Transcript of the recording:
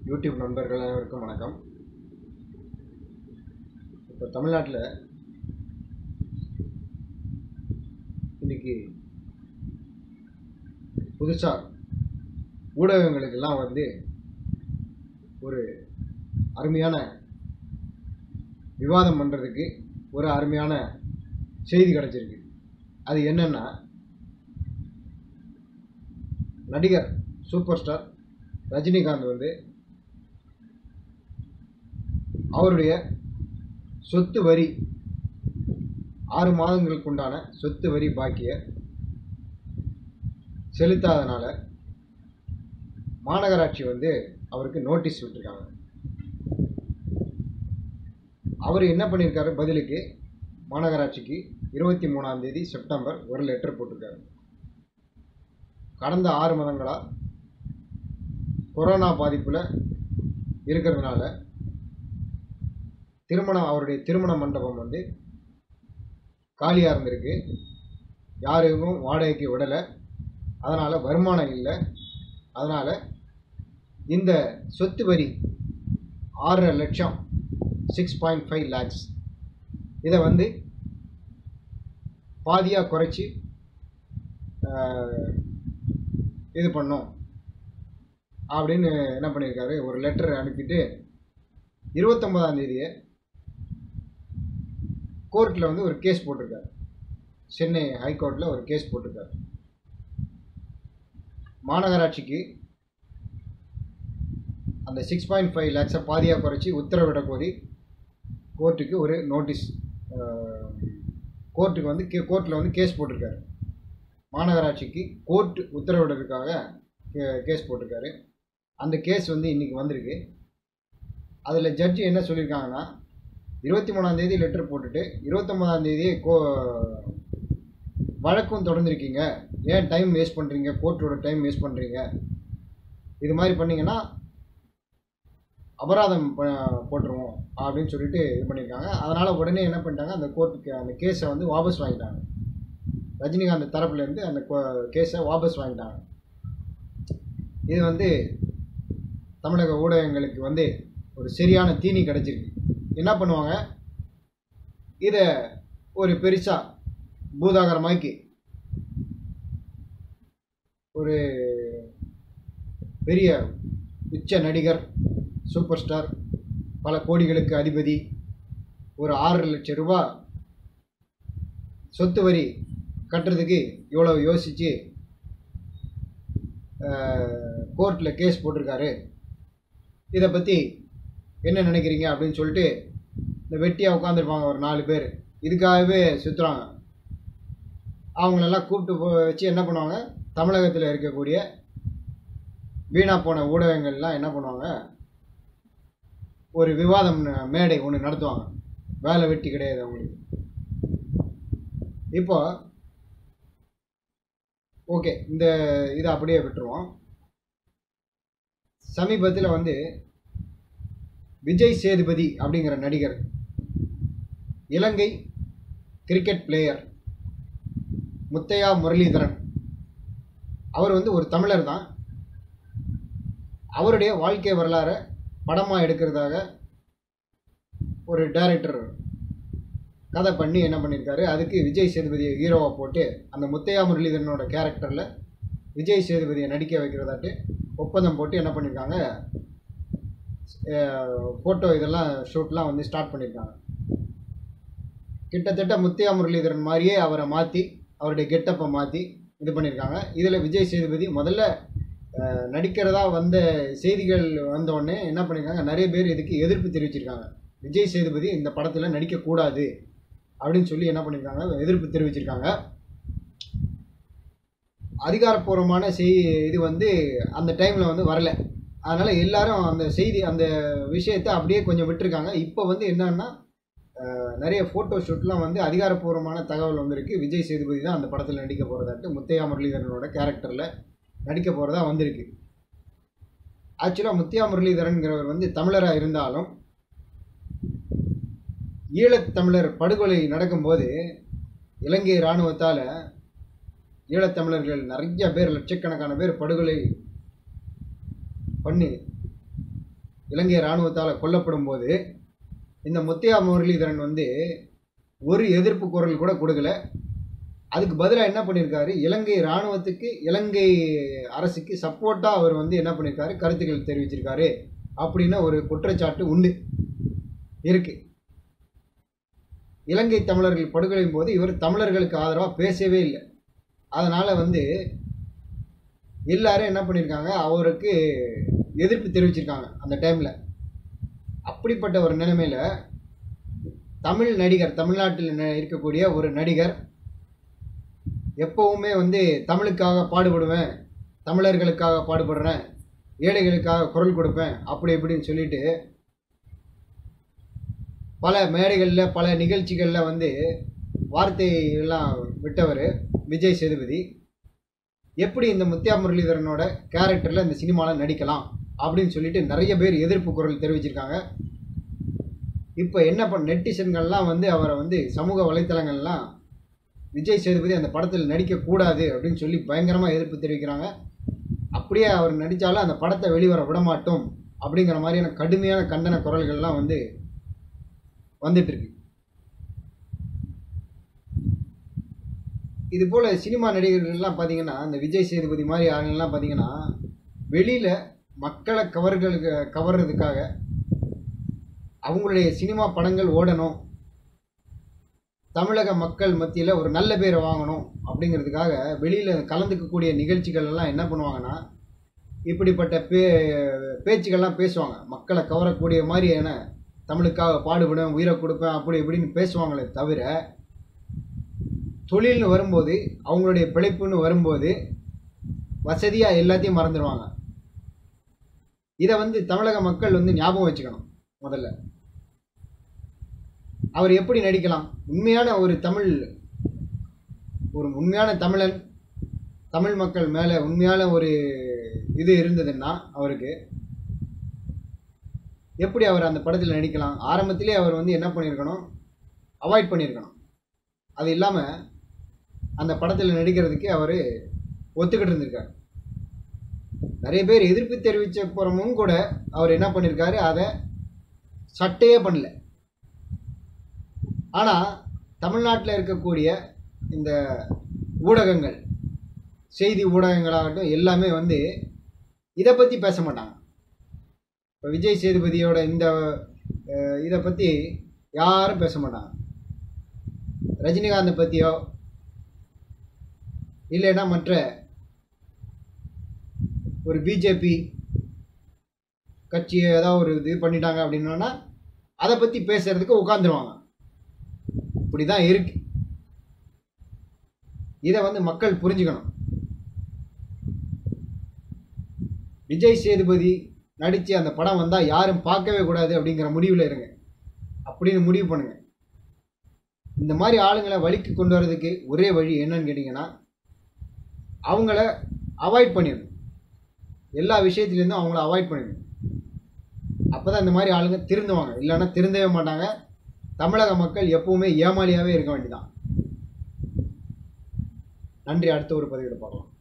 YouTube நண்பர்கள் அனைவருக்கும் வணக்கம் இப்போ தமிழ்நாட்டில் இன்னைக்கு புதுசாக ஊடகங்களுக்கெல்லாம் வந்து ஒரு அருமையான விவாதம் பண்ணுறதுக்கு ஒரு அருமையான செய்தி கிடச்சிருக்கு அது என்னன்னா நடிகர் சூப்பர் ஸ்டார் ரஜினிகாந்த் வந்து அவருடைய சொத்து வரி ஆறு மாதங்களுக்கு உண்டான சொத்து வரி பாக்கிய செலுத்தாதனால மாநகராட்சி வந்து அவருக்கு நோட்டீஸ் விட்டுருக்காங்க அவர் என்ன பண்ணியிருக்காரு பதிலுக்கு மாநகராட்சிக்கு இருபத்தி மூணாம் தேதி செப்டம்பர் ஒரு லெட்டர் போட்டிருக்காரு கடந்த ஆறு மாதங்களாக கொரோனா பாதிப்பில் இருக்கிறதுனால திருமணம் அவருடைய திருமண மண்டபம் வந்து காலியாக இருந்திருக்கு யாருக்கும் வாடகைக்கு விடலை அதனால் வருமானம் இல்லை அதனால் இந்த சொத்து வரி ஆறரை லட்சம் சிக்ஸ் பாயிண்ட் ஃபைவ் லேக்ஸ் இதை வந்து பாதியாக குறைச்சி இது பண்ணோம் அப்படின்னு என்ன பண்ணியிருக்காரு ஒரு லெட்டர் அனுப்பிட்டு இருபத்தொம்பதாம் தேதியை கோர்ட்டில் வந்து ஒரு கேஸ் போட்டிருக்காரு சென்னை ஹைகோர்ட்டில் ஒரு கேஸ் போட்டிருக்காரு மாநகராட்சிக்கு அந்த சிக்ஸ் பாயிண்ட் ஃபைவ் லேக்ஸை பாதியாக குறைச்சி உத்தரவிட கோரி கோர்ட்டுக்கு ஒரு நோட்டீஸ் கோர்ட்டுக்கு வந்து கே கோர்ட்டில் வந்து கேஸ் போட்டிருக்காரு மாநகராட்சிக்கு கோர்ட் உத்தரவிடுறதுக்காக கே கேஸ் போட்டிருக்காரு அந்த கேஸ் வந்து இன்றைக்கி வந்திருக்கு அதில் ஜட்ஜி என்ன சொல்லியிருக்காங்கன்னா இருபத்தி மூணாந்தேதி லெட்டர் போட்டுட்டு இருபத்தொம்பதாந்தேதி கோ வழக்கும் தொடர்ந்துருக்கீங்க ஏன் டைம் வேஸ்ட் பண்ணுறீங்க கோர்ட்டோட டைம் வேஸ்ட் பண்ணுறீங்க இது மாதிரி பண்ணிங்கன்னா அபராதம் போட்டுருவோம் அப்படின்னு சொல்லிட்டு இது பண்ணியிருக்காங்க அதனால் உடனே என்ன பண்ணிட்டாங்க அந்த கோர்ட்டுக்கு அந்த கேஸை வந்து வாபஸ் வாங்கிட்டாங்க ரஜினிகாந்த் தரப்புலேருந்து அந்த கேஸை வாபஸ் வாங்கிட்டாங்க இது வந்து தமிழக ஊடகங்களுக்கு வந்து ஒரு சரியான தீனி கிடச்சிருக்கு என்ன பண்ணுவாங்க இதை ஒரு பெருசாக பூதாகரமாக்கி ஒரு பெரிய உச்ச நடிகர் சூப்பர் ஸ்டார் பல கோடிகளுக்கு அதிபதி ஒரு ஆறரை லட்சம் ரூபா சொத்து வரி கட்டுறதுக்கு இவ்வளோ யோசித்து கோர்ட்டில் கேஸ் போட்டிருக்காரு இதை பற்றி என்ன நினைக்கிறீங்க அப்படின்னு சொல்லிட்டு இந்த வெட்டியாக உட்காந்துருப்பாங்க ஒரு நாலு பேர் இதுக்காகவே சுற்றுறாங்க அவங்களெல்லாம் கூப்பிட்டு வச்சு என்ன பண்ணுவாங்க தமிழகத்தில் இருக்கக்கூடிய வீணாக போன ஊடகங்கள்லாம் என்ன பண்ணுவாங்க ஒரு விவாதம் மேடை ஒன்று நடத்துவாங்க வேலை வெட்டி கிடையாது அவங்களுக்கு இப்போ ஓகே இந்த இதை அப்படியே விட்டுருவோம் சமீபத்தில் வந்து விஜய் சேதுபதி அப்படிங்கிற நடிகர் இலங்கை கிரிக்கெட் பிளேயர் முத்தையா முரளிதரன் அவர் வந்து ஒரு தமிழர் தான் அவருடைய வாழ்க்கை வரலாறை படமாக எடுக்கிறதாக ஒரு டைரக்டர் கதை பண்ணி என்ன பண்ணியிருக்காரு அதுக்கு விஜய் சேதுபதியை ஹீரோவாக போட்டு அந்த முத்தையா முரளிதரனோட கேரக்டரில் விஜய் சேதுபதியை நடிக்க வைக்கிறதாட்டு ஒப்பந்தம் போட்டு என்ன பண்ணியிருக்காங்க ஃபோட்டோ இதெல்லாம் ஷூட்லாம் வந்து ஸ்டார்ட் பண்ணியிருக்காங்க கிட்டத்தட்ட முத்தையா முரளிதரன் மாதிரியே அவரை மாற்றி அவருடைய கெட்டப்பை மாற்றி இது பண்ணியிருக்காங்க இதில் விஜய் சேதுபதி முதல்ல நடிக்கிறதா வந்த செய்திகள் வந்தோடனே என்ன பண்ணியிருக்காங்க நிறைய பேர் இதுக்கு எதிர்ப்பு தெரிவிச்சிருக்காங்க விஜய் சேதுபதி இந்த படத்தில் நடிக்கக்கூடாது அப்படின்னு சொல்லி என்ன பண்ணியிருக்காங்க எதிர்ப்பு தெரிவிச்சிருக்காங்க அதிகாரப்பூர்வமான செய் இது வந்து அந்த டைமில் வந்து வரல அதனால் எல்லாரும் அந்த செய்தி அந்த விஷயத்தை அப்படியே கொஞ்சம் விட்டுருக்காங்க இப்போ வந்து என்னன்னா நிறைய ஃபோட்டோ ஷூட்லாம் வந்து அதிகாரப்பூர்வமான தகவல் வந்திருக்கு விஜய் சேதுபதி தான் அந்த படத்தில் நடிக்க போகிறதாட்டு முத்தையா முரளிதரனோட கேரக்டரில் நடிக்க போகிறதா வந்திருக்கு ஆக்சுவலாக முத்தியா முரளிதரன்கிறவர் வந்து தமிழராக இருந்தாலும் ஈழத்தமிழர் படுகொலை நடக்கும்போது இலங்கை இராணுவத்தால் ஈழத்தமிழர்கள் நிறைய பேர் லட்சக்கணக்கான பேர் படுகொலை பண்ணி இலங்கை இராணுவத்தால் கொல்லப்படும் போது இந்த முத்தையா முரளிதரன் வந்து ஒரு எதிர்ப்பு குரல் கூட கொடுக்கல அதுக்கு பதிலாக என்ன பண்ணியிருக்காரு இலங்கை இராணுவத்துக்கு இலங்கை அரசுக்கு சப்போர்ட்டாக அவர் வந்து என்ன பண்ணியிருக்காரு கருத்துக்கள் தெரிவிச்சிருக்காரு அப்படின்னு ஒரு குற்றச்சாட்டு உண்டு இருக்கு இலங்கை தமிழர்கள் படுகொலையும் போது இவர் தமிழர்களுக்கு ஆதரவாக பேசவே இல்லை அதனால் வந்து எல்லாரும் என்ன பண்ணியிருக்காங்க அவருக்கு எதிர்ப்பு தெரிவிச்சிருக்காங்க அந்த டைமில் அப்படிப்பட்ட ஒரு நிலைமையில் தமிழ் நடிகர் தமிழ்நாட்டில் ந- இருக்கக்கூடிய ஒரு நடிகர் எப்பவுமே வந்து தமிழுக்காக பாடுபடுவேன் தமிழர்களுக்காக பாடுபடுறேன் ஏழைகளுக்காக குரல் கொடுப்பேன் அப்படி இப்படின்னு சொல்லிட்டு பல மேடைகளில் பல நிகழ்ச்சிகளில் வந்து வார்த்தை எல்லாம் விட்டவர் விஜய் சேதுபதி எப்படி இந்த முத்தியா முரளிதரனோட கேரக்டரில் இந்த சினிமாவில் நடிக்கலாம் அப்படின்னு சொல்லிட்டு நிறைய பேர் எதிர்ப்பு குரல் தெரிவிச்சிருக்காங்க இப்போ என்ன பண்ண நெட்டிசன்கள்லாம் வந்து அவரை வந்து சமூக வலைத்தளங்கள்லாம் விஜய் சேதுபதி அந்த படத்தில் நடிக்கக்கூடாது அப்படின்னு சொல்லி பயங்கரமாக எதிர்ப்பு தெரிவிக்கிறாங்க அப்படியே அவர் நடித்தாலும் அந்த படத்தை வெளிவர விட மாட்டோம் அப்படிங்கிற மாதிரியான கடுமையான கண்டன குரல்கள்லாம் வந்து வந்துட்டு இருக்கு இது போல் சினிமா நடிகர்கள்லாம் பார்த்தீங்கன்னா இந்த விஜய் சேதுபதி மாதிரி ஆளுங்கள்லாம் பார்த்தீங்கன்னா வெளியில் மக்களை கவர்களுக்கு கவர்றதுக்காக அவங்களுடைய சினிமா படங்கள் ஓடணும் தமிழக மக்கள் மத்தியில் ஒரு நல்ல பேரை வாங்கணும் அப்படிங்கிறதுக்காக வெளியில் கலந்துக்கக்கூடிய நிகழ்ச்சிகள் எல்லாம் என்ன பண்ணுவாங்கன்னா இப்படிப்பட்ட பே பேச்சுக்கள்லாம் பேசுவாங்க மக்களை கவரக்கூடிய மாதிரியான தமிழுக்காக பாடுபடுவேன் உயிரை கொடுப்பேன் அப்படி இப்படின்னு பேசுவாங்களே தவிர தொழில்னு வரும்போது அவங்களுடைய பிழைப்புன்னு வரும்போது வசதியாக எல்லாத்தையும் மறந்துடுவாங்க இதை வந்து தமிழக மக்கள் வந்து ஞாபகம் வச்சுக்கணும் முதல்ல அவர் எப்படி நடிக்கலாம் உண்மையான ஒரு தமிழ் ஒரு உண்மையான தமிழன் தமிழ் மக்கள் மேலே உண்மையான ஒரு இது இருந்ததுன்னா அவருக்கு எப்படி அவர் அந்த படத்தில் நடிக்கலாம் ஆரம்பத்திலே அவர் வந்து என்ன பண்ணியிருக்கணும் அவாய்ட் பண்ணியிருக்கணும் அது இல்லாமல் அந்த படத்தில் நடிக்கிறதுக்கு அவர் ஒத்துக்கிட்டு இருந்திருக்கார் நிறைய பேர் எதிர்ப்பு தெரிவித்த புறமும் கூட அவர் என்ன பண்ணியிருக்காரு அதை சட்டையே பண்ணல ஆனால் தமிழ்நாட்டில் இருக்கக்கூடிய இந்த ஊடகங்கள் செய்தி ஊடகங்களாகட்டும் எல்லாமே வந்து இதை பற்றி பேச மாட்டாங்க இப்போ விஜய் சேதுபதியோட இந்த அஹ், இதை பற்றி யாரும் பேச மாட்டாங்க ரஜினிகாந்தை பற்றியோ இல்லைன்னா மற்ற ஒரு பிஜேபி கட்சி ஏதாவது ஒரு இது பண்ணிட்டாங்க அப்படின்னா அதை பற்றி பேசுறதுக்கு உட்காந்துருவாங்க இப்படி தான் இருக்கு இதை வந்து மக்கள் புரிஞ்சுக்கணும் விஜய் சேதுபதி நடித்து அந்த படம் வந்தால் யாரும் பார்க்கவே கூடாது அப்படிங்கிற முடிவில் இருங்க அப்படின்னு முடிவு பண்ணுங்க இந்த மாதிரி ஆளுங்களை வழிக்கு கொண்டு வர்றதுக்கு ஒரே வழி என்னன்னு கேட்டிங்கன்னா அவங்கள அவாய்ட் பண்ணிடணும் எல்லா விஷயத்துலேருந்தும் அவங்கள அவாய்ட் பண்ணிடணும் அப்போ தான் இந்த மாதிரி ஆளுங்க திருந்துவாங்க இல்லைன்னா திருந்தவே மாட்டாங்க தமிழக மக்கள் எப்பவுமே ஏமாளியாகவே இருக்க வேண்டியதான் நன்றி அடுத்த ஒரு பதிவில் பார்க்கலாம்